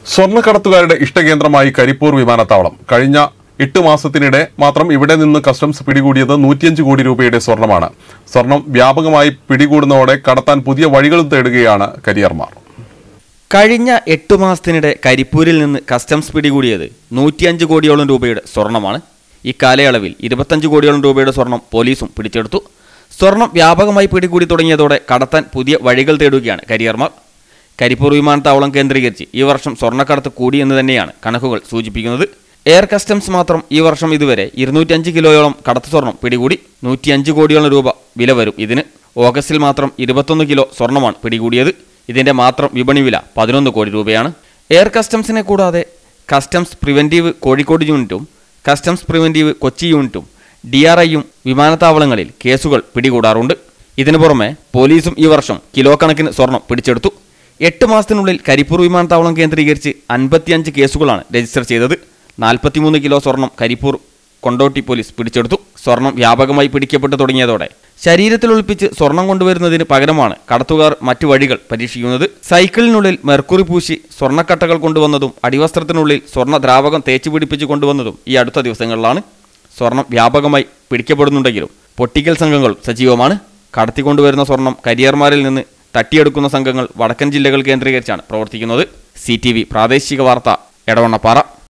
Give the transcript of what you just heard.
സ്വർണ്ണക്കടത്തുകാരുടെ ഇഷ്ടകേന്ദ്രമായി കരിപ്പൂർ വിമാനത്താവളം കഴിഞ്ഞ എട്ട് മാസത്തിനിടെ മാത്രം ഇവിടെ നിന്ന് കസ്റ്റംസ് പിടികൂടിയത് നൂറ്റിയഞ്ച് കോടി രൂപയുടെ സ്വർണമാണ് സ്വർണം വ്യാപകമായി പിടികൂടുന്നതോടെ കടത്താൻ പുതിയ വഴികളും തേടുകയാണ് കരിയർമാർ കഴിഞ്ഞ എട്ടു മാസത്തിനിടെ കരിപ്പൂരിൽ നിന്ന് കസ്റ്റംസ് പിടികൂടിയത് നൂറ്റിയഞ്ച് കോടിയോളം രൂപയുടെ സ്വർണമാണ് ഇക്കാലയളവിൽ ഇരുപത്തഞ്ച് കോടിയോളം രൂപയുടെ സ്വർണം പോലീസും പിടിച്ചെടുത്തു സ്വർണം വ്യാപകമായി പിടികൂടി തുടങ്ങിയതോടെ കടത്താൻ പുതിയ വഴികൾ തേടുകയാണ് കരിയർമാർ കരിപ്പൂർ വിമാനത്താവളം കേന്ദ്രീകരിച്ച് ഈ വർഷം സ്വർണ്ണക്കടത്ത് കൂടിയെന്ന് തന്നെയാണ് കണക്കുകൾ സൂചിപ്പിക്കുന്നത് എയർ കസ്റ്റംസ് മാത്രം ഈ വർഷം ഇതുവരെ ഇരുന്നൂറ്റഞ്ച് കിലോയോളം കടത്ത് സ്വർണം പിടികൂടി നൂറ്റിയഞ്ച് കോടിയോളം രൂപ വില വരും ഇതിന് ഓഗസ്റ്റിൽ മാത്രം ഇരുപത്തൊന്ന് കിലോ സ്വർണമാണ് പിടികൂടിയത് ഇതിന്റെ മാത്രം വിപണി വില പതിനൊന്ന് കോടി രൂപയാണ് എയർ കസ്റ്റംസിനെ കൂടാതെ കസ്റ്റംസ് പ്രിവെന്റീവ് കോഴിക്കോട് യൂണിറ്റും കസ്റ്റംസ് പ്രിവെന്റീവ് കൊച്ചി യൂണിറ്റും ഡി ആർ ഐയും വിമാനത്താവളങ്ങളിൽ കേസുകൾ പിടികൂടാറുണ്ട് ഇതിനു പുറമെ പോലീസും ഈ വർഷം കിലോ കണക്കിന് സ്വർണം പിടിച്ചെടുത്തു എട്ട് മാസത്തിനുള്ളിൽ കരിപ്പൂർ വിമാനത്താവളം കേന്ദ്രീകരിച്ച് അൻപത്തിയഞ്ച് കേസുകളാണ് രജിസ്റ്റർ ചെയ്തത് നാൽപ്പത്തിമൂന്ന് കിലോ സ്വർണം കരിപ്പൂർ കൊണ്ടോട്ടി പോലീസ് പിടിച്ചെടുത്തു സ്വർണം വ്യാപകമായി പിടിക്കപ്പെട്ടു തുടങ്ങിയതോടെ ശരീരത്തിൽ ഒളിപ്പിച്ച് സ്വർണം കൊണ്ടുവരുന്നതിന് പകരമാണ് കടത്തുകാർ മറ്റു വഴികൾ പരീക്ഷിക്കുന്നത് സൈക്കിളിനുള്ളിൽ മെർക്കുറി പൂശി സ്വർണ്ണക്കട്ടകൾ കൊണ്ടുവന്നതും അടിവസ്ത്രത്തിനുള്ളിൽ സ്വർണ്ണ ദ്രാവകം തേച്ച് പിടിപ്പിച്ച് കൊണ്ടുവന്നതും ഈ അടുത്ത ദിവസങ്ങളിലാണ് സ്വർണം വ്യാപകമായി പിടിക്കപ്പെടുന്നുണ്ടെങ്കിലും പൊട്ടിക്കൽ സംഘങ്ങൾ സജീവമാണ് കടത്തിക്കൊണ്ടുവരുന്ന സ്വർണം കരിയർമാരിൽ നിന്ന് തട്ടിയെടുക്കുന്ന സംഘങ്ങൾ വടക്കൻ ജില്ലകൾ കേന്ദ്രീകരിച്ചാണ് പ്രവർത്തിക്കുന്നത് സി പ്രാദേശിക വാർത്ത എടവണ്ണപ്പാറ